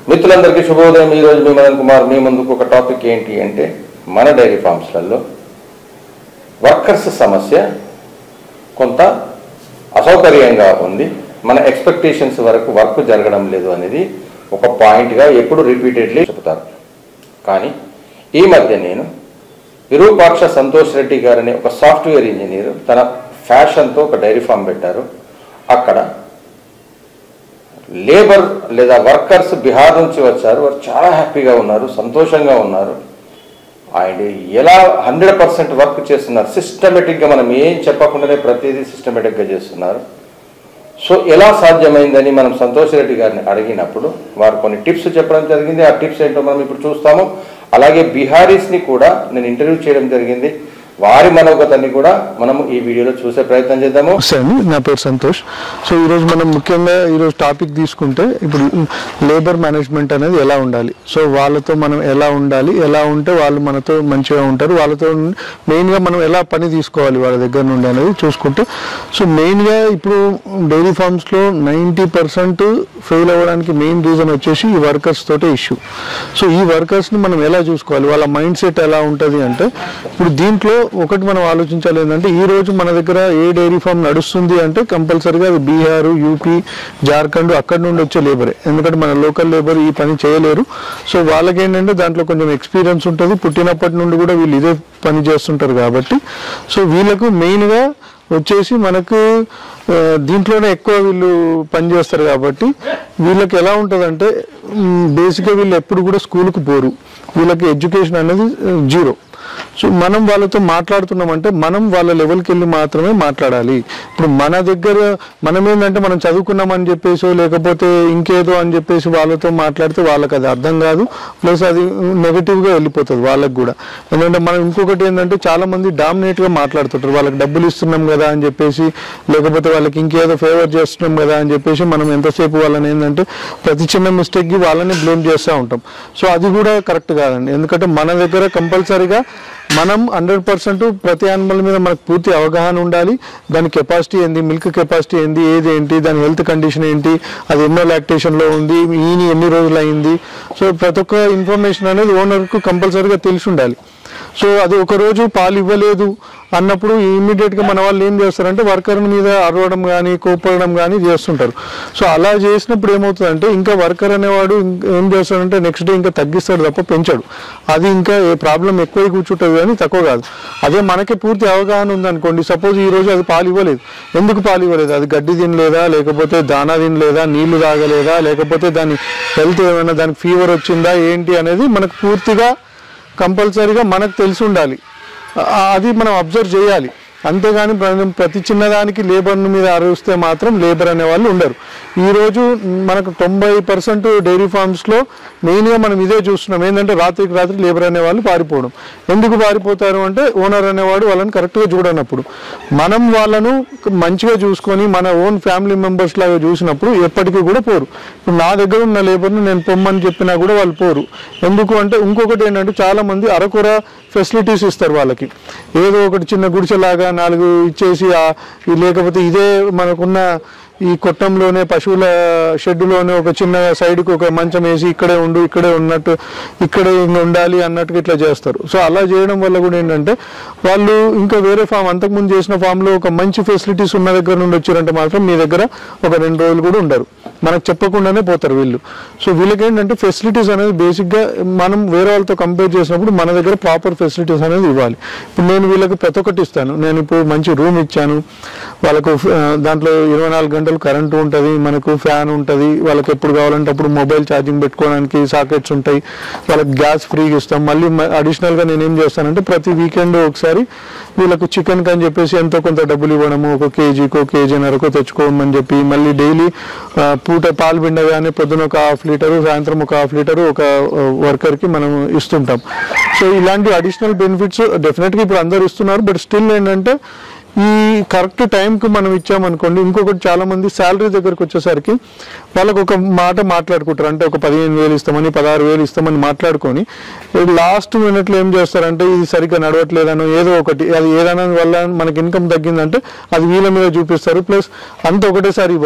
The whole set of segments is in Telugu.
మిత్రులందరికీ శుభోదయం ఈరోజు మీ మదన్ కుమార్ మీ ముందుకు ఒక టాపిక్ ఏంటి అంటే మన డైరీ ఫార్మ్స్లలో వర్కర్స్ సమస్య కొంత అసౌకర్యంగా ఉంది మన ఎక్స్పెక్టేషన్స్ వరకు వర్క్ జరగడం లేదు అనేది ఒక పాయింట్గా ఎప్పుడు రిపీటెడ్లీ చెబుతారు కానీ ఈ మధ్య నేను విరూపాక్ష సంతోష్ రెడ్డి గారనే ఒక సాఫ్ట్వేర్ ఇంజనీర్ తన ఫ్యాషన్తో ఒక డైరీ ఫామ్ పెట్టారు అక్కడ లేబర్ లేదా వర్కర్స్ బీహార్ నుంచి వచ్చారు వారు చాలా హ్యాపీగా ఉన్నారు సంతోషంగా ఉన్నారు ఆయన ఎలా హండ్రెడ్ పర్సెంట్ వర్క్ చేస్తున్నారు సిస్టమేటిక్గా మనం ఏం చెప్పకుండానే ప్రతిదీ సిస్టమేటిక్గా చేస్తున్నారు సో ఎలా సాధ్యమైందని మనం సంతోష్ రెడ్డి గారిని అడిగినప్పుడు వారు కొన్ని టిప్స్ చెప్పడం జరిగింది ఆ టిప్స్ ఏంటో మనం ఇప్పుడు చూస్తాము అలాగే బీహారీస్ని కూడా నేను ఇంటర్వ్యూ చేయడం జరిగింది వారి మనోగతాన్ని కూడా మనం ఈ వీడియోలో చూసే ప్రయత్నం చేద్దాము నమస్తే అండి నా పేరు సంతోష్ సో ఈరోజు మనం ముఖ్యంగా ఈరోజు టాపిక్ తీసుకుంటే ఇప్పుడు లేబర్ మేనేజ్మెంట్ అనేది ఎలా ఉండాలి సో వాళ్ళతో మనం ఎలా ఉండాలి ఎలా ఉంటే వాళ్ళు మనతో మంచిగా ఉంటారు వాళ్ళతో మెయిన్గా మనం ఎలా పని తీసుకోవాలి వాళ్ళ దగ్గర నుండి అనేది చూసుకుంటే సో మెయిన్గా ఇప్పుడు డైరీ ఫార్మ్స్లో నైంటీ పర్సెంట్ ఫెయిల్ అవ్వడానికి మెయిన్ రీజన్ వచ్చేసి ఈ వర్కర్స్ తోటే ఇష్యూ సో ఈ వర్కర్స్ని మనం ఎలా చూసుకోవాలి వాళ్ళ మైండ్ సెట్ ఎలా ఉంటుంది అంటే ఇప్పుడు దీంట్లో ఒకటి మనం ఆలోచించాలి ఏంటంటే ఈ రోజు మన దగ్గర ఏ డైరీ ఫామ్ నడుస్తుంది అంటే కంపల్సరీగా అది బీహార్ యూపీ జార్ఖండ్ అక్కడ నుండి వచ్చే లేబరే ఎందుకంటే మన లోకల్ లేబర్ ఈ పని చేయలేరు సో వాళ్ళకి ఏంటంటే దాంట్లో కొంచెం ఎక్స్పీరియన్స్ ఉంటుంది పుట్టినప్పటి నుండి కూడా వీళ్ళు ఇదే పని చేస్తుంటారు కాబట్టి సో వీళ్ళకు మెయిన్గా వచ్చేసి మనకు ఆ, దీంట్లోనే ఎక్కువ వీళ్ళు పని చేస్తారు కాబట్టి వీళ్ళకి ఎలా ఉంటుందంటే బేసిక్గా వీళ్ళు ఎప్పుడు కూడా స్కూల్కి పోరు వీళ్ళకి ఎడ్యుకేషన్ అనేది జీరో సో మనం వాళ్ళతో మాట్లాడుతున్నామంటే మనం వాళ్ళ లెవెల్కి వెళ్ళి మాత్రమే మాట్లాడాలి ఇప్పుడు మన దగ్గర మనం ఏంటంటే మనం చదువుకున్నామని చెప్పేసి లేకపోతే ఇంకేదో అని చెప్పేసి వాళ్ళతో మాట్లాడితే వాళ్ళకి అది అర్థం కాదు ప్లస్ అది నెగటివ్గా వెళ్ళిపోతుంది వాళ్ళకి కూడా ఎందుకంటే మనం ఇంకొకటి ఏంటంటే చాలా మంది డామినేట్గా మాట్లాడుతుంటారు వాళ్ళకి డబ్బులు ఇస్తున్నాం కదా అని చెప్పేసి లేకపోతే వాళ్ళకి ఇంకేదో ఫేవర్ చేస్తున్నాం కదా అని చెప్పేసి మనం ఎంతసేపు వాళ్ళని ఏంటంటే ప్రతి చిన్న మిస్టేక్కి వాళ్ళని బ్లేమ్ చేస్తూ ఉంటాం సో అది కూడా కరెక్ట్ కాదండి ఎందుకంటే మన దగ్గర కంపల్సరీగా మనం హండ్రెడ్ పర్సెంట్ ప్రతి యానిమల్ మీద మనకు పూర్తి అవగాహన ఉండాలి దాని కెపాసిటీ ఏంది మిల్క్ కెపాసిటీ ఏంది ఏది ఏంటి దాని హెల్త్ కండిషన్ ఏంటి అది ఎన్నో లాక్టేషన్లో ఉంది ఈని ఎన్ని రోజులు అయింది సో ప్రతి ఒక్క ఇన్ఫర్మేషన్ అనేది ఓనర్కు కంపల్సరీగా తెలిసి ఉండాలి సో అది ఒక రోజు పాలు ఇవ్వలేదు అన్నప్పుడు ఇమ్మీడియట్గా మన వాళ్ళు ఏం చేస్తారంటే వర్కర్ మీద అరవడం కానీ కోపడడం కానీ చేస్తుంటారు సో అలా చేసినప్పుడు ఏమవుతుందంటే ఇంకా వర్కర్ అనేవాడు ఇంక- ఏం చేస్తాడంటే నెక్స్ట్ డే ఇంకా తగ్గిస్తాడు తప్ప పెంచాడు అది ఇంకా ఏ ప్రాబ్లం ఎక్కువ కూర్చుంటుంది కానీ తక్కువ కాదు అదే మనకి పూర్తి అవగాహన ఉందనుకోండి సపోజ్ ఈ రోజు అది పాలు ఇవ్వలేదు ఎందుకు పాలు ఇవ్వలేదు అది గడ్డి తినలేదా లేకపోతే దానా తినలేదా నీళ్లు తాగలేదా లేకపోతే దాని హెల్త్ ఏమైనా దానికి ఫీవర్ వచ్చిందా ఏంటి అనేది మనకు పూర్తిగా కంపల్సరీగా మనకు తెలిసి ఉండాలి ఆ- అది మనం అబ్జర్వ్ చేయాలి అంతేగాని మనం ప్రతి చిన్నదానికి లేబర్ మీద అరుస్తే మాత్రం లేబర్ అనే వాళ్ళు ఉండరు ఈరోజు మనకు తొంభై పర్సెంట్ డైరీ ఫార్మ్స్లో మెయిన్గా మనం ఇదే చూస్తున్నాం ఏంటంటే రాత్రికి రాత్రి లేబర్ అనే వాళ్ళు పారిపోవడం ఎందుకు పారిపోతారు అంటే ఓనర్ అనేవాడు వాళ్ళని కరెక్ట్గా చూడనప్పుడు మనం వాళ్ళను మంచిగా చూసుకొని మన ఓన్ ఫ్యామిలీ మెంబర్స్ లాగా చూసినప్పుడు ఎప్పటికీ కూడా పోరు ఇప్పుడు నా దగ్గర ఉన్న లేబర్ని నేను పొమ్మని చెప్పినా కూడా వాళ్ళు పోరు ఎందుకు అంటే ఇంకొకటి ఏంటంటే చాలా మంది అరకొర ఫెసిలిటీస్ ఇస్తారు వాళ్ళకి ఏదో ఒకటి చిన్న గుడిసెలాగా నాలుగు ఇచ్చేసి ఆ- ఈ లేకపోతే ఇదే మనకున్న ఈ కొట్టంలోనే పశువుల షెడ్డులోనే ఒక చిన్న సైడ్కి ఒక మంచం వేసి ఇక్కడే ఉండు ఇక్కడే ఉన్నట్టు ఇక్కడే ఇంక ఉండాలి అన్నట్టుగా ఇట్లా చేస్తారు సో అలా చేయడం వల్ల కూడా ఏంటంటే వాళ్ళు ఇంకా వేరే ఫామ్ అంతకుముందు చేసిన ఫామ్లో ఒక మంచి ఫెసిలిటీస్ ఉన్న దగ్గర నుండి వచ్చారంటే మాత్రం మీ దగ్గర ఒక రెండు రోజులు కూడా ఉండరు మనకు చెప్పకుండానే పోతారు వీళ్ళు సో వీళ్ళకి ఏంటంటే ఫెసిలిటీస్ అనేది బేసిక్గా మనం వేరే వాళ్ళతో కంపేర్ చేసినప్పుడు మన దగ్గర ప్రాపర్ ఫెసిలిటీస్ అనేది ఇవ్వాలి ఇప్పుడు నేను వీళ్ళకి ప్రతి ఒక్కటి ఇస్తాను నేను ఇప్పుడు మంచి రూమ్ ఇచ్చాను వాళ్ళకు ఆ, దాంట్లో ఇరవై నాలుగు గంటలు కరెంటు ఉంటుంది మనకు ఫ్యాన్ ఉంటుంది వాళ్ళకి ఎప్పుడు కావాలంటే అప్పుడు మొబైల్ ఛార్జింగ్ పెట్టుకోవడానికి సాకెట్స్ ఉంటాయి వాళ్ళకి గ్యాస్ ఫ్రీగా ఇస్తాం మళ్ళీ మ- అడిషనల్గా నేను ఏం చేస్తానంటే ప్రతి వీకెండ్ ఒకసారి వీళ్ళకు చికెన్ అని చెప్పేసి ఎంతో కొంత డబ్బులు ఇవ్వడము ఒక కేజీకో కేజీన్నరకో తెచ్చుకోమని చెప్పి మళ్ళీ డైలీ పూట పాలు పిండగానే పొద్దున ఒక హాఫ్ లీటరు సాయంత్రం ఒక హాఫ్ లీటరు ఒక వర్కర్కి మనం ఇస్తుంటాం సో ఇలాంటి అడిషనల్ బెనిఫిట్స్ డెఫినెట్గా ఇప్పుడు అందరు ఇస్తున్నారు బట్ స్టిల్ ఏంటంటే ఈ కరెక్ట్ టైంకి మనం ఇచ్చామనుకోండి ఇంకొకటి చాలా మంది శాలరీ దగ్గరకు వచ్చేసరికి వాళ్ళకు ఒక మాట మాట్లాడుకుంటారు అంటే ఒక పదిహేను వేలు ఇస్తామని పదహారు వేలు ఇస్తామని మాట్లాడుకొని లాస్ట్ మినిట్లో ఏం చేస్తారంటే ఇది సరిగ్గా నడవట్లేదనో ఏదో ఒకటి అది ఏదైనా వల్ల మనకి ఇన్కమ్ తగ్గిందంటే అది వీళ్ళ మీద చూపిస్తారు ప్లస్ అంత ఒకటేసారి ఇవ్వరు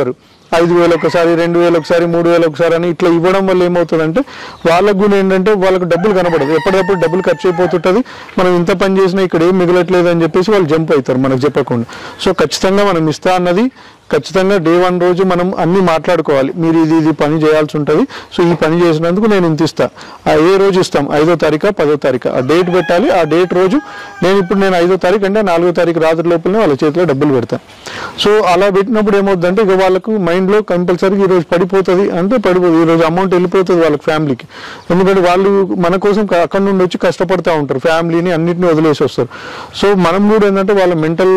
ఐదు వేలు ఒకసారి రెండు వేలు ఒకసారి మూడు వేలు ఒకసారి అని ఇట్లా ఇవ్వడం వల్ల ఏమవుతుందంటే వాళ్ళకు కూడా ఏంటంటే వాళ్ళకు డబ్బులు కనపడదు ఎప్పటికప్పుడు డబ్బులు ఖర్చు అయిపోతుంటుంది మనం ఇంత పని చేసినా ఇక్కడ ఏం మిగలట్లేదు అని చెప్పేసి వాళ్ళు జంప్ అవుతారు మనకు చెప్పకుండా సో ఖచ్చితంగా మనం ఇస్తా అన్నది ఖచ్చితంగా డే వన్ రోజు మనం అన్ని మాట్లాడుకోవాలి మీరు ఇది ఇది పని చేయాల్సి ఉంటుంది సో ఈ పని చేసినందుకు నేను ఇంత ఇస్తా ఆ ఏ రోజు ఇస్తాం ఐదో తారీఖు పదో తారీఖు ఆ డేట్ పెట్టాలి ఆ డేట్ రోజు నేను ఇప్పుడు నేను ఐదో తారీఖు అంటే నాలుగో తారీఖు రాత్రి లోపలనే వాళ్ళ చేతిలో డబ్బులు పెడతాను సో అలా పెట్టినప్పుడు ఏమవుతుందంటే ఇక వాళ్ళకు మైండ్లో కంపల్సరీగా ఈరోజు పడిపోతుంది అంటే పడిపోతుంది ఈరోజు అమౌంట్ వెళ్ళిపోతుంది వాళ్ళకి ఫ్యామిలీకి ఎందుకంటే వాళ్ళు మన కోసం క- అక్కడ నుండి వచ్చి కష్టపడతా ఉంటారు ఫ్యామిలీని అన్నిటిని వదిలేసి వస్తారు సో మనం కూడా ఏంటంటే వాళ్ళ మెంటల్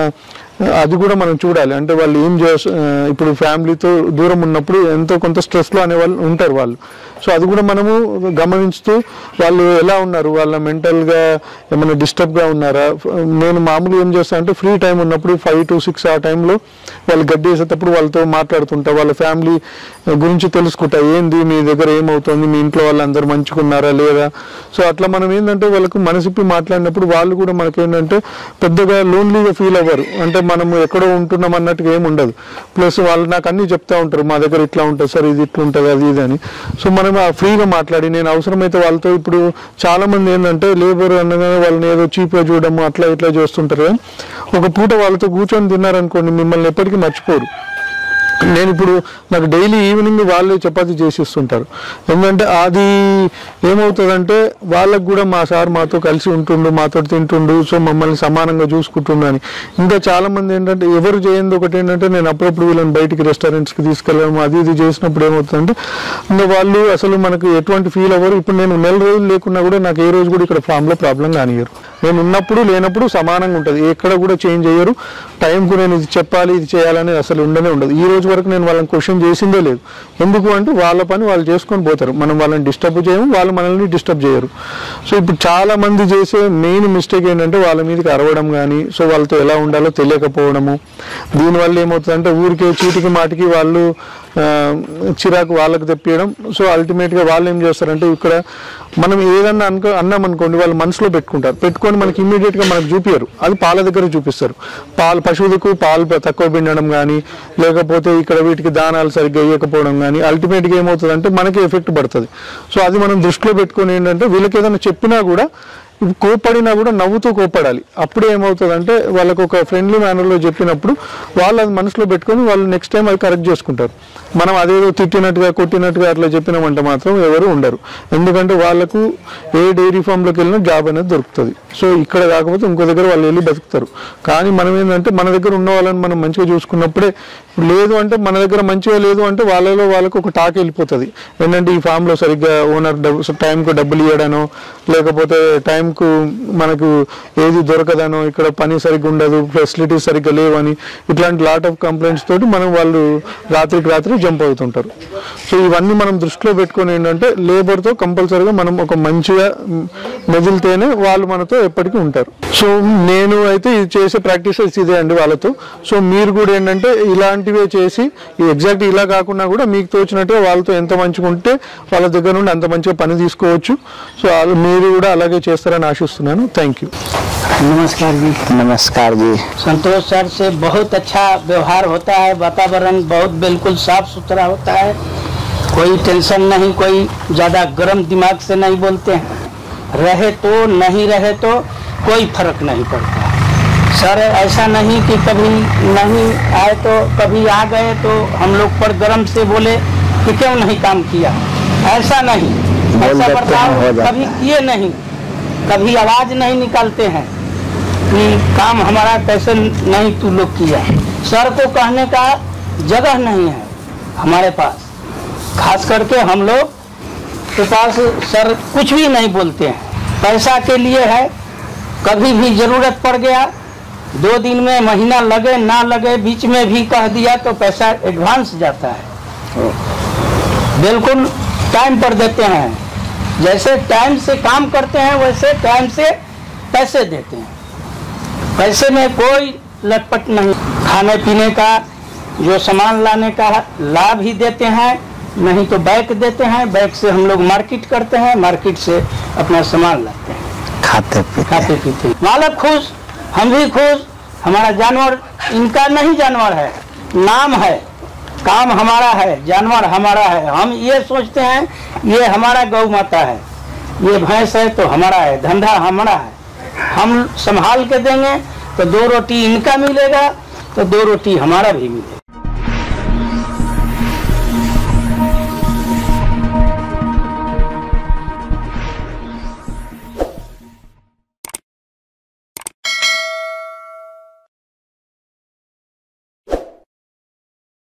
అది కూడా మనం చూడాలి అంటే వాళ్ళు ఏం చేస్ ఆ, ఇప్పుడు ఫ్యామిలీతో దూరం ఉన్నప్పుడు ఎంతో కొంత స్ట్రెస్లో అనే వాళ్ళు ఉంటారు వాళ్ళు సో అది కూడా మనము గమనించుతూ వాళ్ళు ఎలా ఉన్నారు వాళ్ళ మెంటల్గా ఏమైనా డిస్టర్బ్గా ఉన్నారా నేను మామూలుగా ఏం చేస్తాను అంటే ఫ్రీ టైం ఉన్నప్పుడు ఫైవ్ టు సిక్స్ ఆ టైంలో వాళ్ళు గడ్డి వేసేటప్పుడు వాళ్ళతో మాట్లాడుతుంటా వాళ్ళ ఫ్యామిలీ గురించి తెలుసుకుంటా ఏంది మీ దగ్గర ఏమవుతుంది మీ ఇంట్లో వాళ్ళందరూ మంచుకున్నారా లేదా సో అట్లా మనం ఏంటంటే వాళ్ళకు మనసిప్పి మాట్లాడినప్పుడు వాళ్ళు కూడా మనకేంటంటే పెద్దగా లోన్లీగా ఫీల్ అవ్వరు అంటే మనము ఎక్కడో ఉంటున్నాం అన్నట్టుగా ఏమి ఉండదు ప్లస్ వాళ్ళు నాకు అన్ని చెప్తా ఉంటారు మా దగ్గర ఇట్లా ఉంటుంది సార్ ఇది ఇట్లా ఉంటుంది అది ఇది అని సో మనం ఆ ఫ్రీగా మాట్లాడి నేను అవసరమైతే వాళ్ళతో ఇప్పుడు చాలా మంది ఏంటంటే లేబర్ అనగానే వాళ్ళని ఏదో చీప్గా చూడడము అట్లా ఇట్లా చేస్తుంటారు కదా. ఒక పూట వాళ్ళతో కూర్చొని తిన్నారనుకోండి మిమ్మల్ని ఎప్పటికీ మర్చిపోరు నేను ఇప్పుడు నాకు డైలీ ఈవినింగ్ వాళ్ళే చపాతీ చేసి ఇస్తుంటారు ఎందుకంటే అది ఏమవుతుందంటే వాళ్ళకు కూడా మా సార్ మాతో కలిసి ఉంటుండు మాతో తింటుండు సో మమ్మల్ని సమానంగా చూసుకుంటుండు అని ఇంకా చాలా మంది ఏంటంటే ఎవరు చేయంది ఒకటి ఏంటంటే నేను అప్పుడప్పుడు వీళ్ళని బయటికి రెస్టారెంట్స్కి తీసుకెళ్ళడం అది ఇది చేసినప్పుడు ఏమవుతుందంటే ఇంకా వాళ్ళు అసలు మనకు ఎటువంటి ఫీల్ అవ్వరు ఇప్పుడు నేను నెల రోజులు లేకున్నా కూడా నాకు ఏ రోజు కూడా ఇక్కడ ఫామ్లో ప్రాబ్లం కానియరు నేను ఉన్నప్పుడు లేనప్పుడు సమానంగా ఉంటుంది ఎక్కడ కూడా చేంజ్ అయ్యరు టైంకు నేను ఇది చెప్పాలి ఇది చేయాలని అసలు ఉండనే ఉండదు ఈ రోజు వరకు నేను వాళ్ళని క్వశ్చన్ చేసిందే లేదు ఎందుకు అంటే వాళ్ళ పని వాళ్ళు చేసుకొని పోతారు మనం వాళ్ళని డిస్టర్బ్ చేయము వాళ్ళు మనల్ని డిస్టర్బ్ చేయరు సో ఇప్పుడు చాలా మంది చేసే మెయిన్ మిస్టేక్ ఏంటంటే వాళ్ళ మీదకి అరవడం కానీ సో వాళ్ళతో ఎలా ఉండాలో తెలియకపోవడము దీనివల్ల ఏమవుతుందంటే ఊరికే చీటికి మాటికి వాళ్ళు ఆ, చిరాకు వాళ్ళకి తెప్పియడం సో అల్టిమేట్గా వాళ్ళు ఏం చేస్తారంటే ఇక్కడ మనం ఏదన్నా అనుకో అన్నాం అనుకోండి వాళ్ళు మనసులో పెట్టుకుంటారు పెట్టుకొని మనకి ఇమీడియట్గా మనకు చూపించరు అది పాల దగ్గర చూపిస్తారు పాలు పశువులకు పాలు ప- తక్కువ పిండడం కానీ లేకపోతే ఇక్కడ వీటికి దానాలు సరిగ్గా వేయకపోవడం కానీ అల్టిమేట్గా ఏమవుతుందంటే మనకి ఎఫెక్ట్ పడుతుంది సో అది మనం దృష్టిలో పెట్టుకొని ఏంటంటే వీళ్ళకి ఏదైనా చెప్పినా కూడా ఇప్పుడు కోప్పడినా కూడా నవ్వుతూ కోప్పడాలి అప్పుడు ఏమవుతుందంటే వాళ్ళకు ఒక ఫ్రెండ్లీ మేనర్లో చెప్పినప్పుడు వాళ్ళు అది మనసులో పెట్టుకొని వాళ్ళు నెక్స్ట్ టైం అది కరెక్ట్ చేసుకుంటారు మనం అదేదో తిట్టినట్టుగా కొట్టినట్టుగా అట్లా చెప్పినామంటే మాత్రం ఎవరు ఉండరు ఎందుకంటే వాళ్ళకు ఏ డైరీ ఫామ్లోకి వెళ్ళినా జాబ్ అనేది దొరుకుతుంది సో ఇక్కడ కాకపోతే ఇంకో దగ్గర వాళ్ళు వెళ్ళి బతుకుతారు కానీ మనం ఏంటంటే మన దగ్గర ఉన్న వాళ్ళని మనం మంచిగా చూసుకున్నప్పుడే లేదు అంటే మన దగ్గర మంచిగా లేదు అంటే వాళ్ళలో వాళ్ళకు ఒక టాక్ వెళ్ళిపోతుంది ఏంటంటే ఈ ఫామ్లో సరిగ్గా ఓనర్ డబ్బు టైంకు డబ్బులు ఇవ్వడానో లేకపోతే టైంకు మనకు ఏది దొరకదనో ఇక్కడ పని సరిగ్గా ఉండదు ఫెసిలిటీస్ సరిగ్గా లేవని ఇట్లాంటి లాట్ ఆఫ్ కంప్లైంట్స్ తోటి మనం వాళ్ళు రాత్రికి రాత్రి జంప్ అవుతుంటారు సో ఇవన్నీ మనం దృష్టిలో పెట్టుకొని ఏంటంటే లేబర్తో కంపల్సరీగా మనం ఒక మంచిగా మ్, మెదిలితేనే వాళ్ళు మనతో ఎప్పటికీ ఉంటారు సో నేను అయితే ఇది చేసే ప్రాక్టీసెస్ ఇదే అండి వాళ్ళతో సో మీరు కూడా ఏంటంటే ఇలాంటివే చేసి ఎగ్జాక్ట్ ఇలా కాకుండా కూడా మీకు తోచినట్టుగా వాళ్ళతో ఎంత మంచిగా ఉంటే వాళ్ళ దగ్గర నుండి అంత మంచిగా పని తీసుకోవచ్చు సో అది మీరు కూడా అలాగే చేస్తారని ఆశిస్తున్నాను థ్యాంక్ యూ नमस्कार जी नमस्कार जी संतोष सर से बहुत अच्छा व्यवहार होता है वातावरण बहुत बिल्कुल साफ सुथरा होता है कोई टेंशन नहीं कोई ज़्यादा गर्म दिमाग से नहीं बोलते हैं रहे तो नहीं रहे तो कोई फर्क नहीं पड़ता सर ऐसा नहीं कि कभी नहीं आए तो कभी आ गए तो हम लोग पर गर्म से बोले कि क्यों नहीं काम किया ऐसा नहीं बोल ऐसा देते हैं, बर्ताव हो जाता कभी किए नहीं कभी आवाज नहीं निकालते हैं कि काम हमारा कैसे नहीं तू लोग किया सर को कहने का जगह नहीं है हमारे पास खास करके हम लोग के पास सर कुछ भी नहीं बोलते हैं पैसा के लिए है कभी भी जरूरत पड़ गया दो दिन में महीना लगे ना लगे बीच में भी कह दिया तो पैसा एडवांस जाता है बिल्कुल टाइम पर देते हैं जैसे टाइम से काम करते हैं वैसे टाइम से पैसे देते हैं पैसे में कोई लटपट नहीं खाने पीने का जो सामान लाने का लाभ ही देते हैं नहीं तो बैग देते हैं बैग से हम लोग मार्केट करते हैं मार्केट से अपना सामान लाते हैं खाते पीते खाते पीते मालक खुश हम भी खुश हमारा जानवर इनका नहीं जानवर है नाम है काम हमारा है जानवर हमारा है हम ये सोचते हैं ये हमारा गौ माता है ये भैंस है तो हमारा है धंधा हमारा है हम संभाल के देंगे तो दो रोटी इनका मिलेगा तो दो रोटी हमारा भी मिलेगा